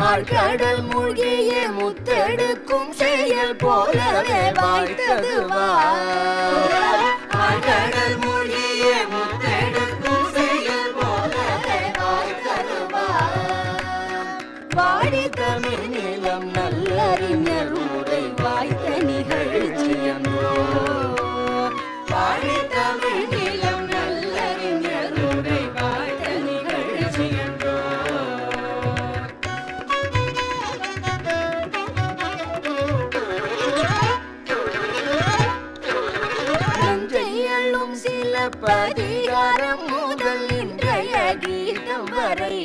ஆழ்கடல் மூழ்கிய முத்தெடுக்கும் செயல் போலவே வாய்த்தது ஆழ்கடல் மூழ்கிய முத்தெடுக்கும் செயல் போலவே வாய்த்தது வாடி தமிழ் நிலம் நல்லறிஞர் உரை வாய்த்த நிகழ்ச்சியன்றோ வாடி தமிழ் நிலம் நல்லறிஞர் உரை வாய்த்த நிகழ்ச்சியன்றோ நஞ்சையள்ளும் சில பதிகாரம் முதல் இன்றைய கீதம் வரை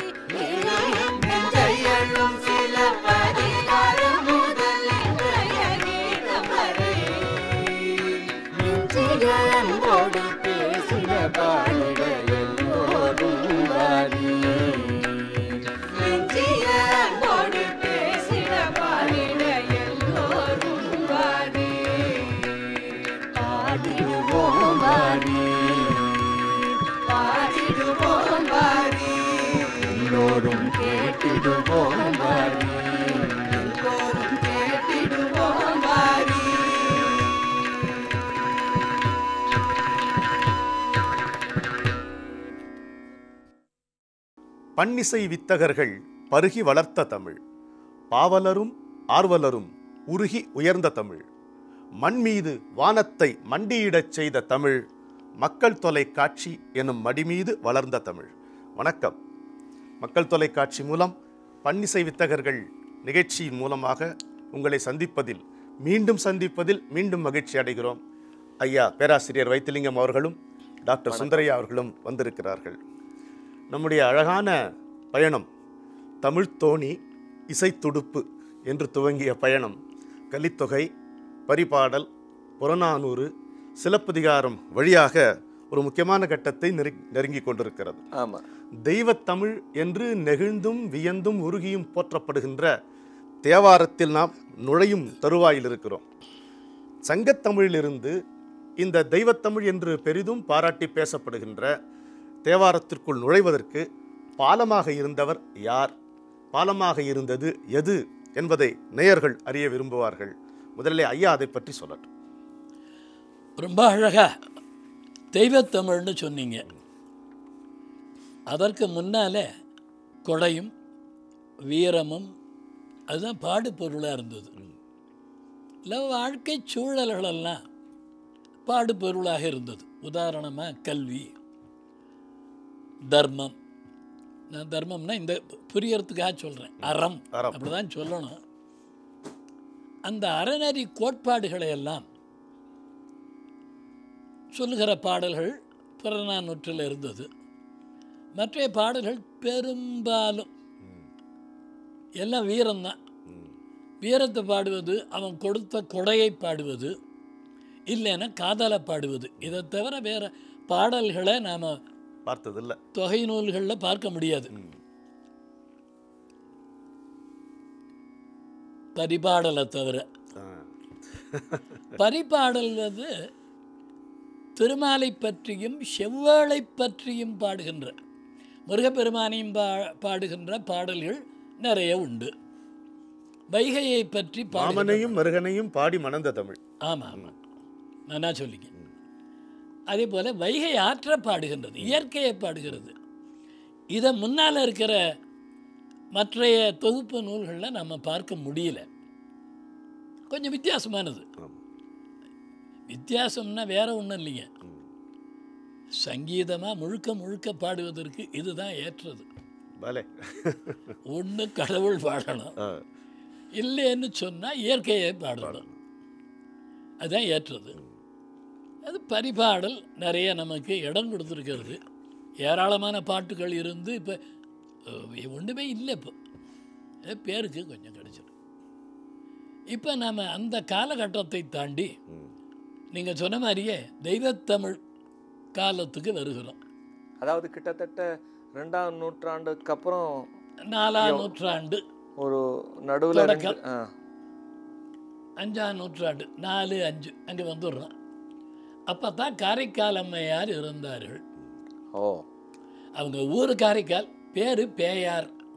நஞ்சையள்ளும் சில பதிகாரம் முதல் இன்றைய கீதம் வரை நெஞ்சிய அன்போடு பேசின பாடிட எல்லோரும் வாரி நெஞ்சிய அன்போடு பேசின பாடிட எல்லோரும் வாரி பாடிடுவோம் வாரி பாடிடுவோம் வாரி எல்லோரும் கேட்டிடுவோம் வாரி எல்லோரும் கேட்டிடுவோம் வாரி பன்னிசை வித்தகர்கள் பருகி வளர்த்த தமிழ் பாவலரும் ஆர்வலரும் உருகி உயர்ந்த தமிழ் மண் மீது வானத்தை மண்டியிடச் செய்த தமிழ் மக்கள் தொலைக்காட்சி எனும் மடி மீது வளர்ந்த தமிழ் வணக்கம் மக்கள் தொலைக்காட்சி மூலம் பன்னிசை வித்தகர்கள் நிகழ்ச்சியின் மூலமாக உங்களை சந்திப்பதில் மீண்டும் சந்திப்பதில் மீண்டும் மகிழ்ச்சி அடைகிறோம் ஐயா பேராசிரியர் வைத்திலிங்கம் அவர்களும் டாக்டர் சுந்தரையா அவர்களும் வந்திருக்கிறார்கள் நம்முடைய அழகான பயணம் தமிழ் தோணி இசைத்துடுப்பு என்று துவங்கிய பயணம் கலித்தொகை பரிபாடல் புறநானூறு சிலப்பதிகாரம் வழியாக ஒரு முக்கியமான கட்டத்தை நெருங்கி நெருங்கி கொண்டிருக்கிறது ஆமா தெய்வத்தமிழ் என்று நெகிழ்ந்தும் வியந்தும் உருகியும் போற்றப்படுகின்ற தேவாரத்தில் நாம் நுழையும் தருவாயில் இருக்கிறோம் சங்கத்தமிழிலிருந்து இந்த தெய்வத்தமிழ் என்று பெரிதும் பாராட்டி பேசப்படுகின்ற தேவாரத்திற்குள் நுழைவதற்கு பாலமாக இருந்தவர் யார் பாலமாக இருந்தது எது என்பதை நேயர்கள் அறிய விரும்புவார்கள் முதலிலே ஐயா அதை பற்றி சொல்லட்டும் ரொம்ப அழகா தெய்வத்தமிழ்னு சொன்னீங்க அதற்கு முன்னாலே கொடையும் வீரமும் அதுதான் பாடு பொருளாக இருந்தது இல்லை வாழ்க்கை சூழல்களெல்லாம் பாடு பொருளாக இருந்தது உதாரணமாக கல்வி தர்மம் நான் தர்மம்னா இந்த புரியறதுக்காக சொல்கிறேன் அறம் அறம். அப்படிதான் சொல்லணும் அந்த அறநெறி கோட்பாடுகளை எல்லாம் சொல்லுகிற பாடல்கள் புறநானூற்றில் இருந்தது மற்ற பாடல்கள் பெரும்பாலும் எல்லாம் வீரம்தான் வீரத்தை பாடுவது அவன் கொடுத்த கொடையை பாடுவது இல்லைன்னா காதலை பாடுவது இதை தவிர வேற பாடல்களை நாம் பார்த்ததில்ல தொகை நூல்களில் பார்க்க முடியாது பரிபாடலை தவிர ஆ. பரிபாடல் வந்து திருமாலை பற்றியும் செவ்வாழை பற்றியும் பாடுகின்ற முருகப்பெருமானையும் பா பாடுகின்ற பாடல்கள் நிறைய உண்டு வைகையை பற்றி பாடுகின்ற மாமனையும் மருகனையும் பாடி மணந்த தமிழ் ஆமாம் ஆமாம் நானா சொல்லிங்க அதே போல் வைகை ஆற்ற பாடுகின்றது இயற்கையை பாடுகிறது இதை முன்னால் இருக்கிற மற்றைய தொகுப்பு நூல்களில் நம்ம பார்க்க முடியல கொஞ்சம் வித்தியாசமானது ஆமா. வித்தியாசம்னா வேற ஒன்றும் இல்லைங்க சங்கீதமாக முழுக்க முழுக்க பாடுவதற்கு இதுதான் ஏற்றது பலே ஒன்று கடவுள் பாடணும் ஆ. இல்லைன்னு சொன்னால் இயற்கையை பாடணும் அதுதான் ஏற்றது அது பரிபாடல் நிறைய நமக்கு இடம் கொடுத்துருக்கிறது ஏராளமான பாட்டுகள் இருந்து இப்போ ஒன்றுமே இல்லை இப்போ ஏதோ பேருக்கு கொஞ்சம் கிடச்சிடும் இப்போ நாம் அந்த காலகட்டத்தை தாண்டி நீங்கள் சொன்ன மாதிரியே தெய்வத்தமிழ் காலத்துக்கு வருகிறோம் அதாவது கிட்டத்தட்ட ரெண்டாம் நூற்றாண்டுக்கு அப்புறம் நாலாம் நூற்றாண்டு ஒரு நடுவில் ரெண்டு தொடக்கம். ஆ அஞ்சாம் நூற்றாண்டு நாலு அஞ்சு அங்கே வந்துடுறோம் அப்போ தான் காரைக்கால் அம்மையார் இருந்தார்கள் ஓ அவங்க ஊர் காரைக்கால் பேர் பேயார்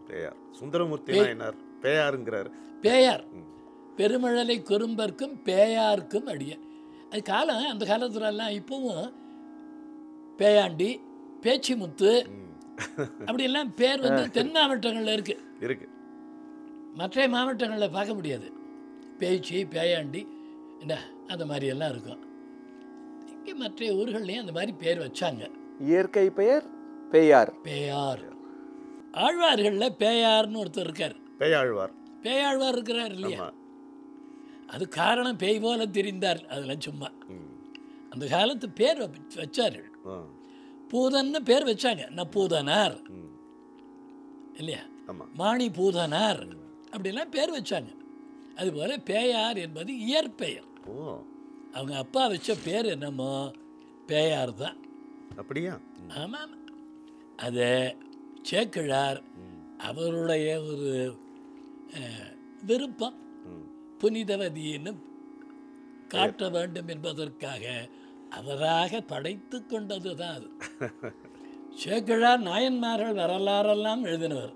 பேயார் சுந்தரமூர்த்தி நாயனார் பேயாருங்கிறார் பேயார் பெருமழலை குறும்பர்க்கும் பேயார்க்கும் அடிய அது காலம் அந்த காலத்துலலாம் இப்போவும் பேயாண்டி பேச்சிமுத்து அப்படியெல்லாம் பேர் வந்து தென் மாவட்டங்களில் இருக்குது இருக்கு மற்ற மாவட்டங்களில் பார்க்க முடியாது பேச்சு பேயாண்டி என்ன அந்த மாதிரி எல்லாம் இருக்கும் இங்கே மற்ற ஊர்கள்லையும் அந்த மாதிரி பேர் வச்சாங்க இயற்கை பெயர் பெயார் பேயார் ஆழ்வார்களில் பேயார்னு ஒருத்தர் இருக்கார் பேயாழ்வார் பேயாழ்வார் இருக்கிறார் இல்லையா ஆமா அது காரணம் பேய் போல தெரிந்தார் அதெல்லாம் சும்மா ம். அந்த காலத்து பேர் வ- வச்சார்கள் ஆ. பூதன்னு பேர் வச்சாங்க நப்பூதனார் ம். இல்லையா ஆமா மாணி பூதனார் அப்படிலாம் பேர் வச்சாங்க அதுபோல் பேயார் என்பது இயற்பெயர் ஓ அவங்க அப்பா வச்ச பேர் என்னமோ பேயார் தான் அப்படியா ஆமாம் அதை சேக்கிழார் அவருடைய ஒரு அஹ், விருப்பம் ம். புனிதவதின்னு காட்ட வேண்டும் என்பதற்காக அவராக படைத்து கொண்டது தான் அது சேக்கிழார் நாயன்மார்கள் வரலாறெல்லாம் எழுதினவர்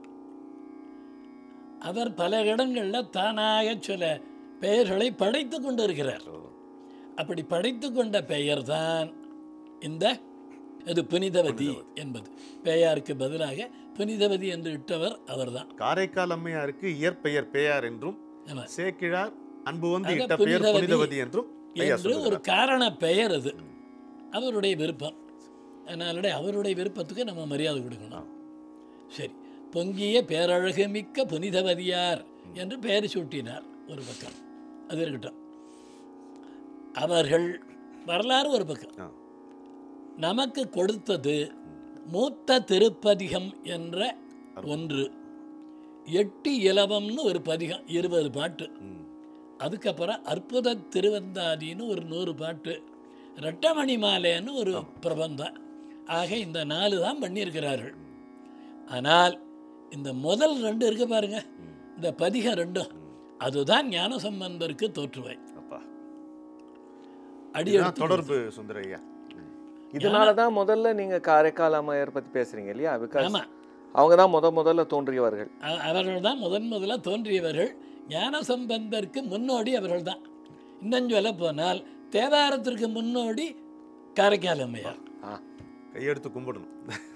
அவர் பல இடங்களில் தானாக சில பெயர்களை படைத்து கொண்டு இருக்கிறார் ஓ. அப்படி படைத்து கொண்ட பெயர் தான் இந்த இது புனிதவதி என்பது பெயாருக்கு பதிலாக புனிதவதி என்று இட்டவர் அவர்தான் காரைக்கால் அம்மையாருக்கு இயற்பெயர் பேயார் என்றும் ஆமா. சேக்கிழார் அன்பு வந்து ஆக இட்ட பெயர் புனிதவதி புனிதவதி என்றும் ஐயா என்று ஒரு சொல்லுகிறார். காரண பெயர் அது அவருடைய விருப்பம் அதனால அவருடைய விருப்பத்துக்கு நம்ம மரியாதை கொடுக்கணும் சரி பொங்கிய பேரழகு மிக்க புனிதவதியார் என்று பெயர் சூட்டினார் ஒரு பக்கம் அது இருக்கட்டும் அவர்கள் வரலாறு ஒரு பக்கம் ஆ. நமக்கு கொடுத்தது மூத்த திருப்பதிகம் என்ற ஒன்று எட்டி இலவம்னு ஒரு பதிகம் இருபது பாட்டு ம். அதுக்கப்புறம் அற்புத திருவந்தாதின்னு ஒரு நூறு பாட்டு ரெட்டமணி மாலைன்னு ஒரு பிரபந்தம் ஆக இந்த நாலு தான் பண்ணியிருக்கிறார்கள் ஆனால் இந்த முதல் ரெண்டு இருக்கு பாருங்க இந்த பதிகம் ரெண்டும் அதுதான் ஞானசம்பந்தருக்கு தோற்றுவை அப்பா அடி இதுதான் எடுத்து தொடர்பு சுந்தரையா இதனால தான் முதல்ல நீங்க காரைக்கால் அம்மையார் பத்தி பேசுறீங்க இல்லையா பிகாஸ் ஆமா அவங்க தான் முத முதல்ல தோன்றியவர்கள் அ- அவர்கள் தான் முதன் முதல்ல தோன்றியவர்கள் ஞானசம்பந்தருக்கு முன்னோடி அவர்கள் தான் இன்னும் சொல்ல போனால் தேவாரத்திற்கு முன்னோடி காரைக்கால் அம்மையார் ஆ கையெடுத்து கும்பிடணும்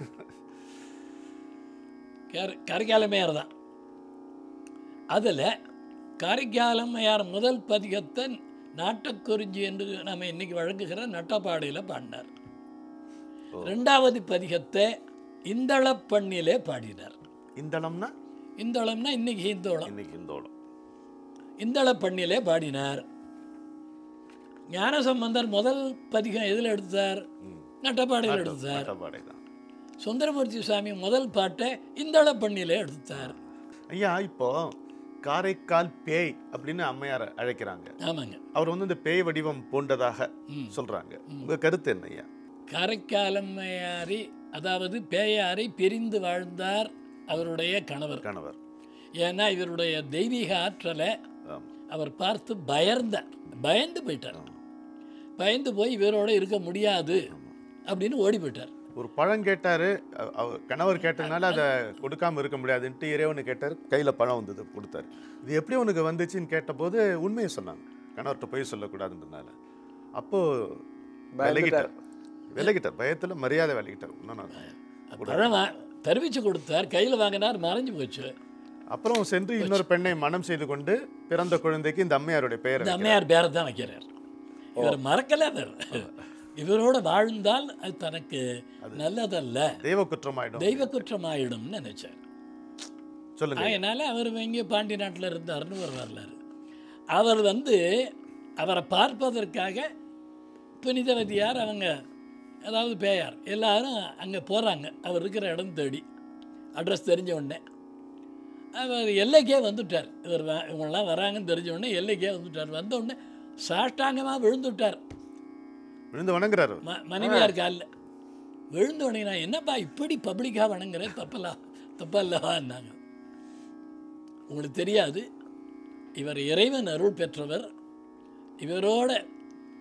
கார- காரைக்கால் அம்மையார் தான் அதில் காரைக்கால் அம்மையார் முதல் பதிகத்தை நாட்டக்குறிஞ்சி என்று நம்ம இன்னைக்கு வழங்குகிற நட்டப்பாடையில் பாடினார் ரெண்டாவது பதிகத்தை இந்தளப்பண்ணிலே பாடினார் இந்தளம்னா இந்தளம்னா இன்னைக்கு இந்தோளம் இன்னைக்கு இந்தோளம் இந்தளப்பண்ணிலே பாடினார் ஞானசம்பந்தர் முதல் பதிகம் எதில் எடுத்தார் நட்டப்பாடையில் எடுத்தார் நட்டப்பாடை தான் சுந்தரமூர்த்தி சுவாமி முதல் பாட்டை இந்தளப்பண்ணிலே எடுத்தார் ஐயா இப்போ காரைக்கால் பேய் அப்படின்னு அம்மையாரை அழைக்கிறாங்க ஆமாங்க அவர் வந்து இந்த பேய் வடிவம் பூண்டதாக ம். சொல்றாங்க உங்க கருத்து என்ன ஐயா காரைக்காலம்மையாரி அதாவது பேயாரை பிரிந்து வாழ்ந்தார் அவருடைய கணவர் கணவர் ஏன்னா இவருடைய தெய்வீக ஆற்றலை ஆம். அவர் பார்த்து பயந்தார் பயந்து போயிட்டார் பயந்து போய் இவரோட இருக்க முடியாது அப்படின்னு ஓடி போயிட்டார் ஒரு பழம் கேட்டாரு அ- அவர் கணவர் கேட்டதுனால அதை கொடுக்காம இருக்க முடியாதுன்ட்டு இறைவனு கேட்டார் கையில பழம் வந்தது கொடுத்தாரு இது எப்படி உனக்கு வந்துச்சுன்னு கேட்டபோது உண்மையை சொன்னாங்க கணவர்கிட்ட போய் சொல்லக்கூடாதுன்றதுனால அப்போ விலகிட்டார் விலகிட்டார் பயத்துல மரியாதை விலகிட்டார் இன்னும் நான் பழம் வா- தெரிவிச்சு கொடுத்தார் கையில் வாங்கினார் மறைஞ்சு போச்சு அப்புறம் சென்று இன்னொரு பெண்ணை மனம் செய்து கொண்டு பிறந்த குழந்தைக்கு இந்த அம்மையாருடைய பெயரை இந்த வைக்கிறார். அம்மையார் பேரை தான் வைக்கிறார் இவர் மறக்கல அவர் இவரோட வாழ்ந்தால் அது தனக்கு நல்லதல்ல தெய்வ குற்றமாயிடும் தெய்வ குற்றமாயிடும்னு நினைச்சார் சொல்லுங்க அதனால் அவர் எங்கே பாண்டி நாட்டில் இருந்தார்னு ஒரு வரலாறு அவர் வந்து அவரை பார்ப்பதற்காக புனிதவதியார் அவங்க அதாவது பேயார் எல்லாரும் அங்கே போகிறாங்க அவர் இருக்கிற இடம் தேடி அட்ரஸ் தெரிஞ்ச உடனே அவர் எல்லைக்கே வந்துட்டார் இவர் வ- இவங்கெல்லாம் வராங்கன்னு தெரிஞ்ச உடனே எல்லைக்கே வந்துட்டார் வந்த உடனே சாஷ்டாங்கமாக விழுந்துட்டார் விழுந்து வணங்குறாரு ம மனைவியார் காலில் விழுந்த உடனே நான் என்னப்பா இப்படி பப்ளிக்காக வணங்குறேன் தப்பலா தப்பல்லவான்னாங்க உங்களுக்கு தெரியாது இவர் இறைவன் அருள் பெற்றவர் இவரோட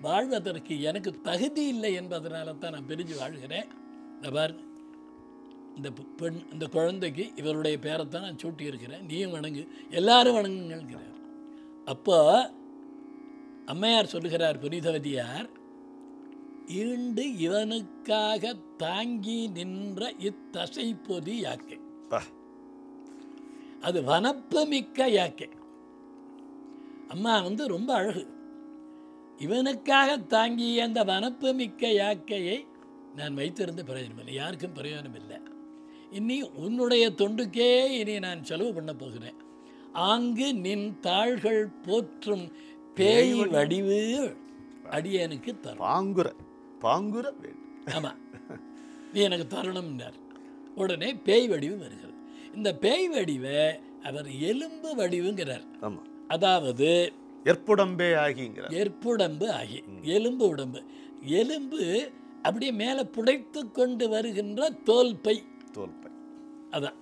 வாழ்வதற்கு எனக்கு தகுதி இல்லை என்பதனால தான் நான் பிரிஞ்சு வாழ்கிறேன் இந்த பாருங்க இந்த பெ- பெண் இந்த குழந்தைக்கு இவருடைய பேரைத்தான் நான் சூட்டி இருக்கிறேன் நீயும் வணங்கு எல்லாரும் வணங்குங்கிறார் அப்போ அம்மையார் சொல்லுகிறார் புனிதவதியார் ஈண்டு இவனுக்காக தாங்கி நின்ற இத்தசை பொதி யாக்கை பா. அது வனப்பு மிக்க யாக்கை அம்மா வந்து ரொம்ப அழகு இவனுக்காக தாங்கிய அந்த வனப்பு மிக்க யாக்கையை நான் வைத்திருந்த பிரயோஜனம் இல்லை யாருக்கும் பிரயோஜனம் இல்லை இனி உன்னுடைய தொண்டுக்கே இனி நான் செலவு பண்ண போகிறேன் ஆங்கு நின் தாள்கள் போற்றும் பேய் வடிவு அடியனுக்கு தரும் பாங்குற பாங்குற வேண்டும் ஆமாம் நீ எனக்கு தரணும்னார் உடனே பேய் வடிவு வருகிறது இந்த பேய் வடிவை அவர் எலும்பு வடிவுங்கிறார் ஆமா அதாவது ஏற்புடம்பே ஆகிங்கிறார் ஏற்புடம்பு ஆகி எலும்பு உடம்பு எலும்பு அப்படியே மேலே புடைத்து கொண்டு வருகின்ற தோல் பை தோல்பை அதான்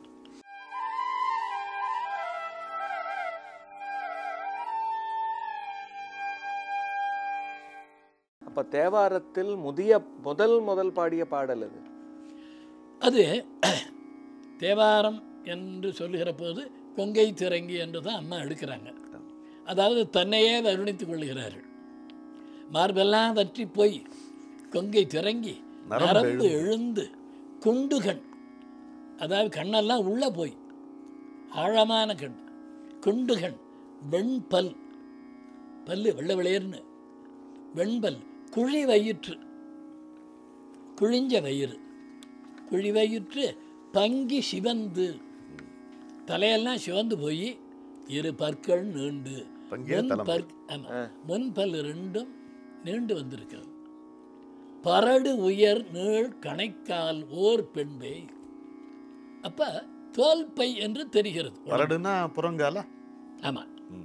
அப்ப தேவாரத்தில் முதிய முதல் முதல் பாடிய பாடல் அது அது தேவாரம் என்று சொல்லுகிற போது கொங்கை திறங்கி என்று தான் அம்மா எடுக்கிறாங்க அதாவது தன்னையே வருணித்துக் கொள்கிறார்கள் மார்பெல்லாம் வற்றி போய் கொங்கை திறங்கி நரம்பு நரம்பு எழுந்து குண்டுகண் அதாவது கண்ணெல்லாம் உள்ளே போய் ஆழமான கண் குண்டுகண் வெண்பல் பல்லு வெள்ளை வெளியர்னு வெண்பல் குழி வயிற்று குழிஞ்ச வயிறு குழி வயிற்று பங்கி சிவந்து தலையெல்லாம் சிவந்து போய் இரு பற்கள் நீண்டு பங்கிய முன் தலைமுறை. பற் ஆமா முன் பல் ரெண்டும் நீண்டு வந்திருக்கிறது பரடு உயர் நீள் கணைக்கால் ஓர் பெண்பை அப்ப தோல்பை என்று தெரிகிறது வரடுனா புறங்கால ஆமா ம்.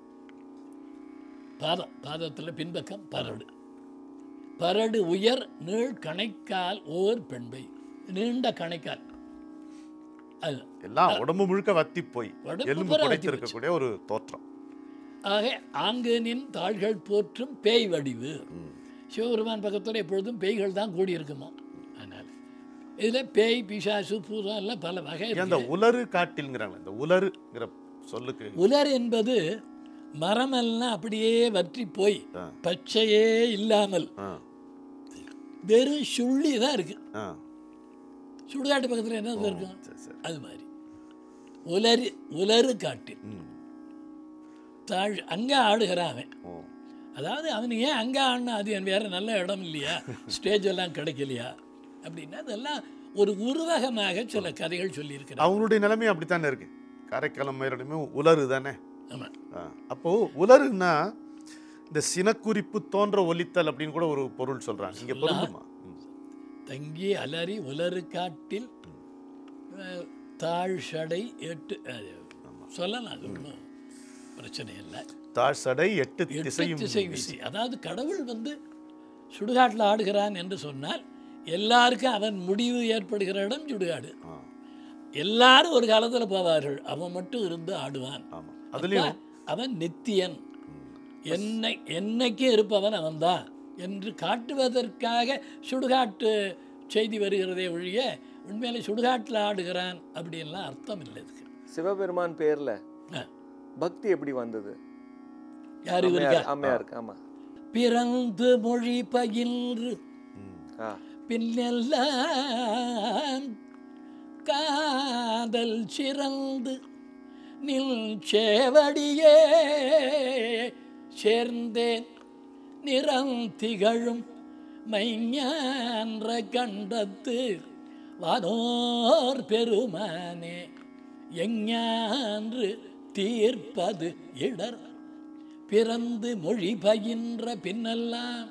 பாதம் பாதத்துல பின்பக்கம் பரடு பரடு உயர் நீள் கணைக்கால் ஓர் பெண்பை நீண்ட கணைக்கால் அது எல்லாம் உடம்பு முழுக்க வத்தி போய் உடம்பு எலும்பு பூரா வத்தி புடைத்து இருக்கக்கூடிய ஒரு தோற்றம் ஆக ஆங்கனின் தாள்கள் போற்றும் பேய் வடிவு சிவபெருமான் பக்கத்தில் எப்பொழுதும் பேய்கள் தான் கூடியிருக்குமா அதனால் இதில் பேய் பிசாசு பூதம் எல்லாம் பல வகை ஏன் இருக்கு. அந்த உலரு காட்டில்ங்கிறாங்க இந்த உலருங்கிற சொல்லுக்கு உலர் என்பது மரமெல்லாம் அப்படியே வற்றி போய் ஆ. பச்சையே இல்லாமல் ஆ வெறும் சுள்ளி தான் இருக்கு ஆ சுடுகாட்டு பக்கத்தில் என்ன இருக்கும் சரி சரி அது மாதிரி உலரு உலரு காட்டில் ம் தாழ் அங்கே ஆடுகிறான் அவன் ஓ அதாவது அவன் ஏன் அங்கே ஆடினா அது என் வேற நல்ல இடம் இல்லையா ஸ்டேஜ் எல்லாம் கிடைக்கலையா அப்படின்னா அதெல்லாம் ஒரு உருவகமாக சில கதைகள் சொல்லியிருக்கிறாங்க அவங்களுடைய நிலைமை அப்படித்தானே இருக்கு காரைக்காலம் மயிரிடமே உலரு தானே ஆமாம் ஆ. அப்போ உலருன்னா இந்த சினக்குறிப்பு தோன்ற ஒலித்தல் அப்படின்னு கூட ஒரு பொருள் சொல்றாங்க இங்க பொருந்துமா ம். தங்கி அலறி உலரு காட்டில் அஹ், தாழ் சடை எட்டு அஹ், சொல்லலாம் அது ஒன்றும் பிரச்சனை இல்லை தாழ் சடை எட்டு எட்டு திசையும் திசை வீசி அதாவது கடவுள் வந்து சுடுகாட்டில் ஆடுகிறான் என்று சொன்னால் எல்லாருக்கும் அவன் முடிவு ஏற்படுகிற இடம் சுடுகாடு ஆ, எல்லாரும் ஒரு காலத்தில் போவார்கள் அவன் மட்டும் இருந்து ஆடுவான் ஆமா அதுலயும் அப்ப அவன் நித்தியன் என்னை என்னைக்கும் இருப்பவன் அவன்தான் என்று காட்டுவதற்காக சுடுகாட்டு செய்தி வருகிறதே ஒழிய உண்மையிலே சுடுகாட்டில் ஆடுகிறான் அப்படின்லாம் அர்த்தம் இல்லை இதுக்கு சிவபெருமான் பேர்ல ஆ. பக்தி எப்படி வந்தது யாரு இருக்கா அம்மையார் அம்மையாருக்கு ஆமா பிறந்து மொழி பயின்று ம். ஆ பின்னெல்லாம் காதல் சிறந்து நில் சேவடியே சேர்ந்தேன் நிறம் திகழும் மைஞான்ற கண்டத்து வானோர் பெருமானே எஞ்ஞான்று தீர்ப்பது இடர் பிறந்து மொழி பயின்ற பின்னெல்லாம்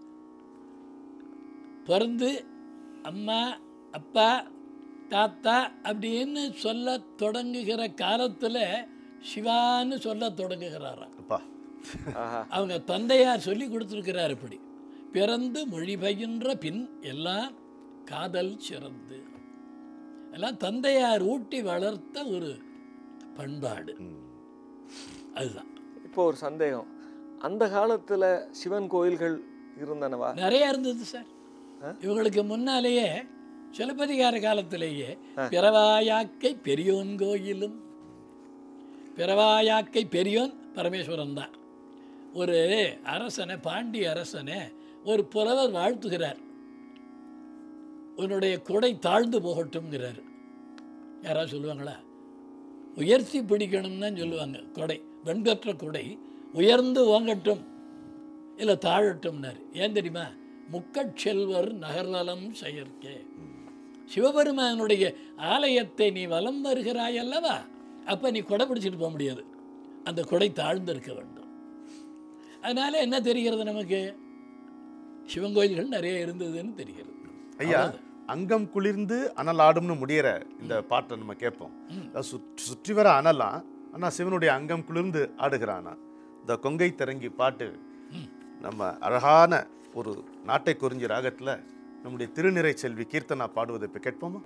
பிறந்து அம்மா அப்பா தாத்தா அப்படின்னு சொல்ல தொடங்குகிற காலத்தில் சிவான்னு சொல்ல தொடங்குகிறாராம் அப்பா ஆஹா அவங்க தந்தையார் சொல்லி கொடுத்துருக்கிறார் இப்படி பிறந்து மொழி பயின்ற பின் எல்லாம் காதல் சிறந்து எல்லாம் தந்தையார் ஊட்டி வளர்த்த ஒரு பண்பாடு ம். அதுதான் இப்போ ஒரு சந்தேகம் அந்த காலத்துல சிவன் கோயில்கள் இருந்தனவா நிறைய இருந்தது சார் இவங்களுக்கு முன்னாலேயே சிலப்பதிகார காலத்திலேயே பிறவாயாக்கை பெரியோன் கோயிலும் பிறவாயாக்கை பெரியோன் பரமேஸ்வரன் தான் ஒரு அரசனை பாண்டிய அரசனை ஒரு புலவர் வாழ்த்துகிறார் உன்னுடைய குடை தாழ்ந்து போகட்டும்ங்கிறார் யாராவது சொல்லுவாங்களா உயர்த்தி பிடிக்கணும்னு தான் சொல்லுவாங்க கொடை வெண்கற்ற குடை உயர்ந்து ஓங்கட்டும் இல்லை தாழட்டும்னார் ஏன் தெரியுமா முக்கட்செல்வர் நகர்வலம் செயற்கே சிவபெருமானுடைய ஆலயத்தை நீ வலம் வருகிறாய் அல்லவா அப்போ நீ கொடை பிடிச்சிட்டு போக முடியாது அந்த கொடை தாழ்ந்து இருக்க வேண்டும் அதனால என்ன தெரிகிறது நமக்கு சிவன் கோயில்கள் நிறைய இருந்ததுன்னு தெரிகிறது ஐயா அங்கம் குளிர்ந்து அனலாடும்னு முடியிற இந்த பாட்டை நம்ம கேட்போம் அதாவது சுற்றி சுற்றி வர அனலாம் ஆனா சிவனுடைய அங்கம் குளிர்ந்து ஆடுகிறானா இந்த கொங்கை தரங்கி பாட்டு நம்ம அழகான ஒரு நாட்டை குறிஞ்சி ராகத்துல நம்முடைய திருநிறை செல்வி கீர்த்தனா பாடுவதை இப்ப கேட்போமா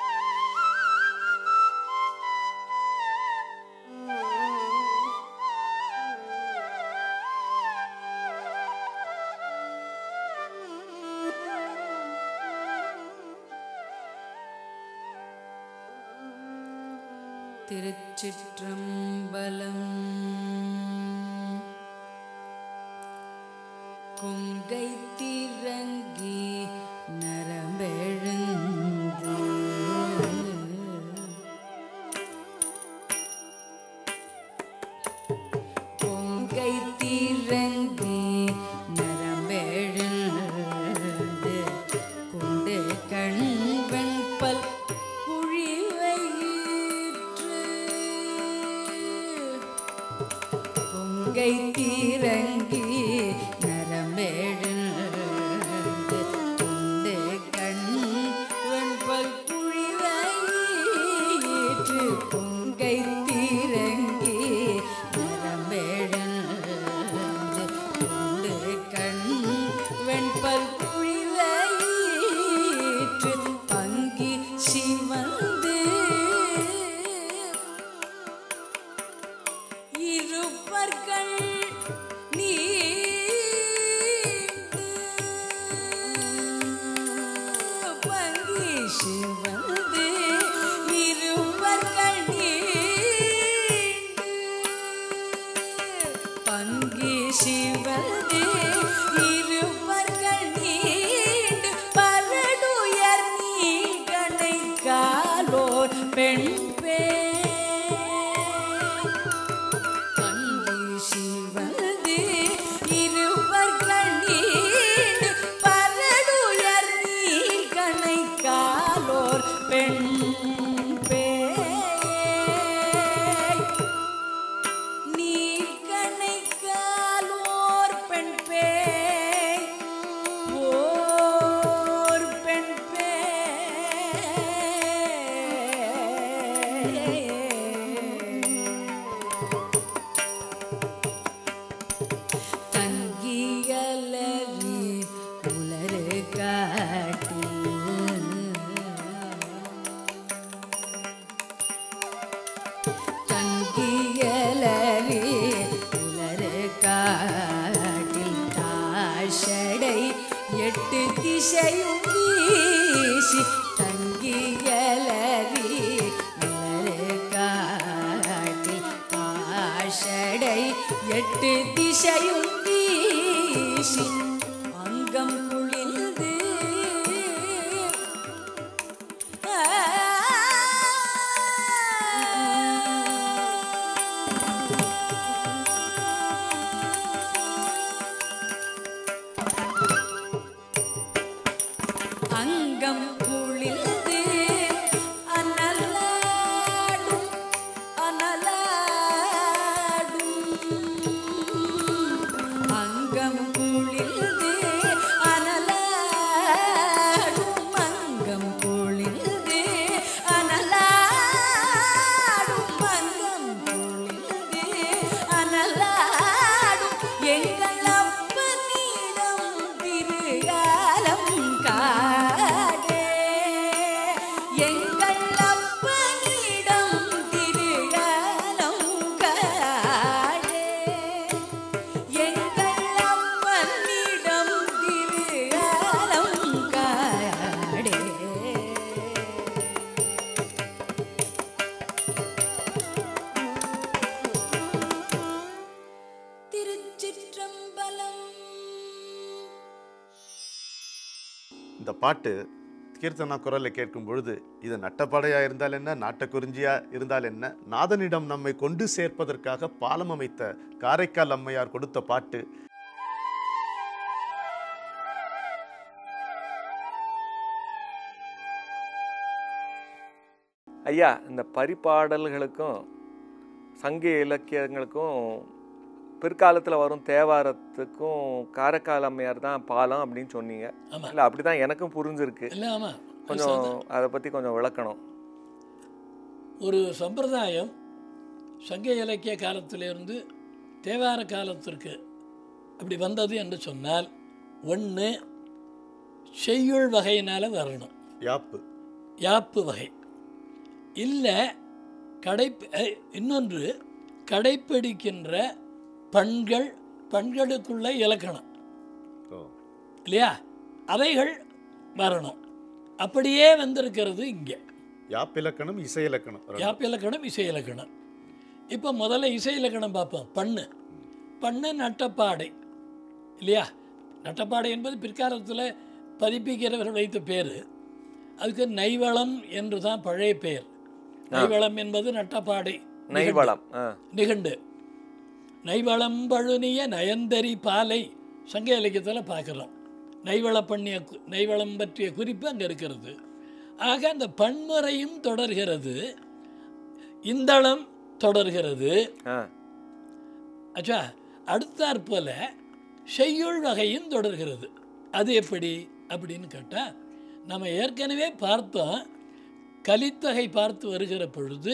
திருச்சிற்றம்பலம் கொங்கை திரங்கி நரம்பெழுந்து பொங்கை திரங்கி நரம்பெழுந்து கொண்டு கண்வன் பல் குழிவயிற்று பொங்கை திரங்கி நரம்பெழுந்து கொண்டு கண்வன் பல் குழிவயிற்று பொங்கை திரங்கி நரம்பெழுந்து கொண்டு கண் வெண்பல் குழிவயிற்று பங்கி சிவந்து இருப்பர்கள் நீண்டு பங்கி சிவந்து இருப்பர்கள் நீண்டு பங்கி சிவந்து இருப்பர்கள் நீண்டு பரடுயர் நீகனை காலோர் பெண் பே பங்கி சிவந்து இருப்பர்கள் நீண்டு பரடுயர் நீகனை காலோர் பெண் பே நீர்கணைக்காலோர் பெண் பேய் ஓர் பெண் பேய் தங்கியலறி உலரு காட்டி தங்கியலறி உலரு காட்டில் தாஷடை எட்டு திசையும் வீசி தங்கியலறி உலரு காட்டில் தாஷடை எட்டு திசையும் வீசி அங்கம் குளிர்ந்து அங்கம் குளிர்ந்து அனலாடும் அனலாடும் அங்கம் குளிர்ந்து அனலாடும் அங்கம் குளிர்ந்து அனலாடும் அங்கம் குளிர்ந்து அனலாடும் எங்கள் அப்பனிடம் திருகாலம் காடே எங்கள் அப்பனிடம் திருகாலம் காடே எங்கள் அப்பனிடம் திருகாலம் காடே பாட்டு கீர்த்தனா குரலை கேட்கும் பொழுது இது நட்டப்படையா இருந்தால் என்ன நாட்டக்குறிஞ்சியா இருந்தால் என்ன நாதனிடம் நம்மை கொண்டு சேர்ப்பதற்காக பாலம் அமைத்த காரைக்கால் அம்மையார் கொடுத்த பாட்டு ஐயா இந்த பரிபாடல்களுக்கும் சங்க இலக்கியங்களுக்கும் பிற்காலத்தில் வரும் தேவாரத்துக்கும் காரைக்கால் அம்மையார் தான் பாலம் அப்படின்னு சொன்னீங்க ஆமா. இல்லை அப்படி தான் எனக்கும் புரிஞ்சிருக்கு இல்லை ஆமாம் கொஞ்சம் அதை பற்றி கொஞ்சம் விளக்கணும் ஒரு சம்பிரதாயம் சங்க இலக்கிய காலத்திலிருந்து தேவார காலத்திற்கு அப்படி வந்தது என்று சொன்னால் ஒன்று செய்யுள் வகையினால் வரணும் யாப்பு யாப்பு வகை இல்லை கடை இன்னொன்று கடைப்பிடிக்கின்ற பண்கள் பண்களுக்குள்ள இலக்கணம் ஓ இல்லையா அவைகள் வரணும் அப்படியே வந்திருக்கிறது இங்கே யாப்பிலக்கணம் இசை இலக்கணம் யாப்பு இலக்கணம் இசை இலக்கணம் இப்போ முதல்ல இசை இலக்கணம் பார்ப்போம் பண்ணு பண்ணு நட்டப்பாடை இல்லையா நட்டப்பாடை என்பது பிற்காலத்தில் பதிப்பிக்கிறவர் வைத்த பேர் அதுக்கு நைவளம் என்று தான் பழைய பெயர் நைவளம் என்பது நட்டப்பாடை நெய்வளம் ஆ நிகண்டு நைவளம் பழுனிய நயந்தரி பாலை சங்க இலக்கியத்தில் பார்க்குறோம் நைவள பண்ணிய கு- நைவளம் பற்றிய குறிப்பு அங்கே இருக்கிறது ஆக அந்த பன்முறையும் தொடர்கிறது இந்தளம் தொடர்கிறது ஆ ஆச்சா அடுத்தாற்போல செய்யுள் வகையும் தொடர்கிறது அது எப்படி அப்படின்னு கேட்டால் நம்ம ஏற்கனவே பார்த்தோம் கலித்தகை பார்த்து வருகிற பொழுது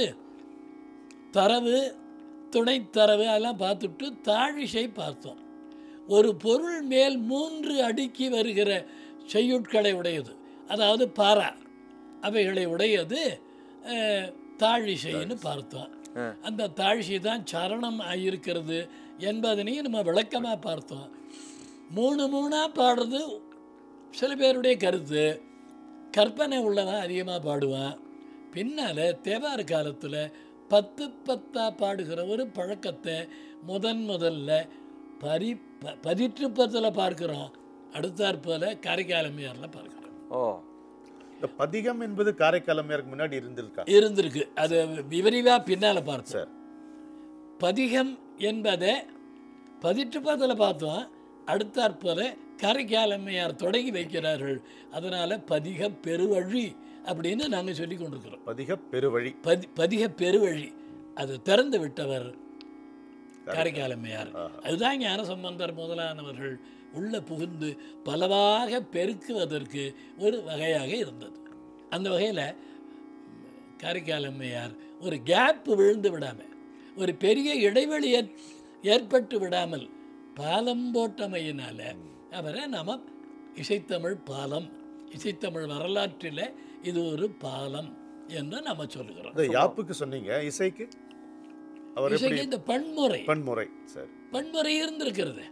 தரவு துணைத்தரவு அதெல்லாம் பார்த்துட்டு தாழிசை பார்த்தோம் ஒரு பொருள் மேல் மூன்று அடுக்கி வருகிற செய்யுட்களை உடையது அதாவது பாரா அவைகளை உடையது அஹ், தாழிசைன்னு பார்த்தோம் அந்த தாழிசை தான் சரணம் ஆகியிருக்கிறது என்பதனையும் நம்ம விளக்கமாக பார்த்தோம் மூணு மூணாக பாடுறது சில பேருடைய கருத்து கற்பனை உள்ளவன் அதிகமாக பாடுவான் பின்னால் தேவார காலத்தில் பத்து பத்தா பாடுகிற ஒரு பழக்கத்தை முதன் முதல்ல பரி ப பதிற்று பத்தில் பார்க்குறோம் அடுத்தாற்போல் காரைக்காலமையாரில் பார்க்குறோம் ஓ இந்த பதிகம் என்பது காரைக்கால் அம்மையாருக்கு முன்னாடி இருந்திருக்கா இருந்திருக்கு அது விவரிவாக பின்னால் பார்த்தோம் சார் பதிகம் என்பதை பதிற்று பத்தில் பார்த்தோம் அடுத்தாற்போல காரைக்காலம்மையார் தொடங்கி வைக்கிறார்கள் அதனால் பதிக பெருவழி அப்படின்னு நாங்கள் சொல்லி கொண்டிருக்கிறோம் பதிக பெருவழி பதி பதிக பெருவழி அது திறந்து விட்டவர் காரைக்காலம்மையார் அதுதான் ஞான சம்பந்தர் முதலானவர்கள் உள்ள புகுந்து பலவாக பெருக்குவதற்கு ஒரு வகையாக இருந்தது அந்த வகையில் காரைக்காலம்மையார் ஒரு கேப் விழுந்து விடாமல் ஒரு பெரிய இடைவெளி ஏற்- ஏற்பட்டு விடாமல் பாலம் போட்டமையினால அவரை நாம இசைத்தமிழ் பாலம் இசைத்தமிழ் வரலாற்றில் இது ஒரு பாலம் என்று நம்ம சொல்லுகிறோம் இந்த யாப்புக்கு சொன்னீங்க இசைக்கு அவர் எப்படி இசைக்கு இந்த பன்முறை பன்முறை சார் பன்முறை இருந்திருக்கிறது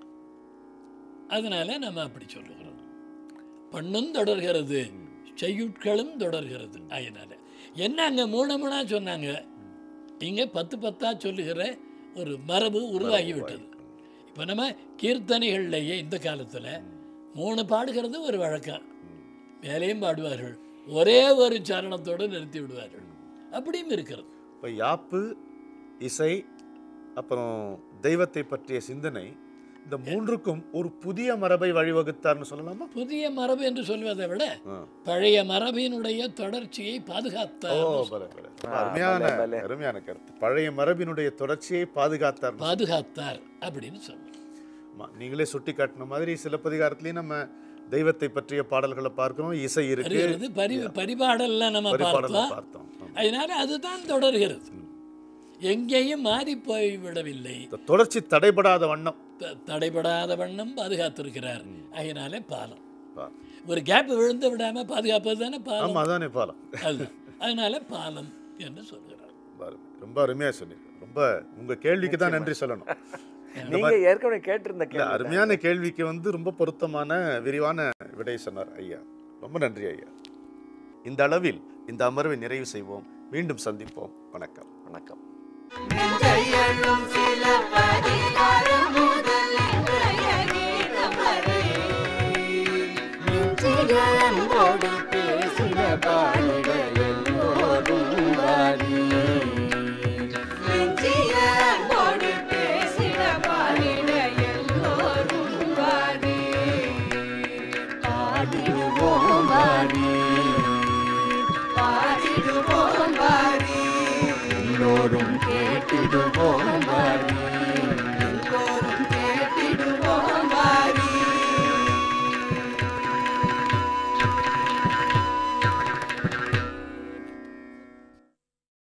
அதனால நம்ம அப்படி சொல்லுகிறோம் பண்ணும் தொடர்கிறது செய்யுட்களும் தொடர்கிறது அதனால என்ன அங்கே மூணு மூணா சொன்னாங்க இங்கே பத்து பத்தா சொல்லுகிற ஒரு மரபு உருவாகிவிட்டது இப்போ நம்ம கீர்த்தனைகள்லேயே இந்த காலத்தில் மூணு பாடுகிறது ஒரு வழக்கம் மேலேயும் பாடுவார்கள் ஒரே ஒரு சரணத்தோடு நிறுத்தி விடுவார்கள் அப்படியும் இருக்கிறது இப்போ யாப்பு இசை அப்புறம் தெய்வத்தை பற்றிய சிந்தனை இந்த மூன்றுக்கும் ஒரு புதிய மரபை வழிவகுத்தார்னு சொல்லலாமா புதிய மரபு என்று சொல்வதை விட ஆ. பழைய மரபினுடைய தொடர்ச்சியை ஓ பாதுகாத்தார் பல பல அருமையான பலே, பலே. அருமையான கருத்து பழைய மரபினுடைய தொடர்ச்சியை பாதுகாத்தார் பாதுகாத்தார் அப்படின்னு சொல்லுவோம் ஆமா, நீங்களே சுட்டி காட்டின மாதிரி சிலப்பதிகாரத்திலயும் நம்ம தெய்வத்தை பற்றிய பாடல்களை பார்க்கிறோம் இசை இருக்கு வருகிறது பரி பரிபாடல்ல நம்ம பரிபாடலை பார்த்தோம் பார்த்தோம் ஆமா. அதனால அதுதான் தொடர்கிறது எங்கேயும் மாறி போய்விடவில்லை இந்த தொடர்ச்சி தடைபடாத வண்ணம் த- தடைபடாத வண்ணம் பாதுகாத்திருக்கிறார் அதனாலே பாலம் பா- ஒரு கேப் விழுந்து விடாம பாதுகாப்பது தானே பாலம் ஆமா அதானே பாலம் அது அதனால பாலம் என்று சொல்கிறார் பாருங்க. ரொம்ப அருமையா சொன்னீங்க ரொம்ப உங்க கேள்விக்கு தான் நன்றி சொல்லணும் நீங்க ஏற்கனவே கேட்டிருந்த இல்ல கேள்வி அருமையான கேள்விக்கு வந்து ரொம்ப பொருத்தமான விரிவான விடை சொன்னார் ஐயா ரொம்ப நன்றி ஐயா இந்த அளவில் இந்த அமர்வை நிறைவு செய்வோம் மீண்டும் சந்திப்போம் வணக்கம் வணக்கம் நெஞ்சையழும் சில பதிகாரம் முதல் இன்றைய கீதம் வரை நெஞ்சில அன்போடு பேசின பாடிட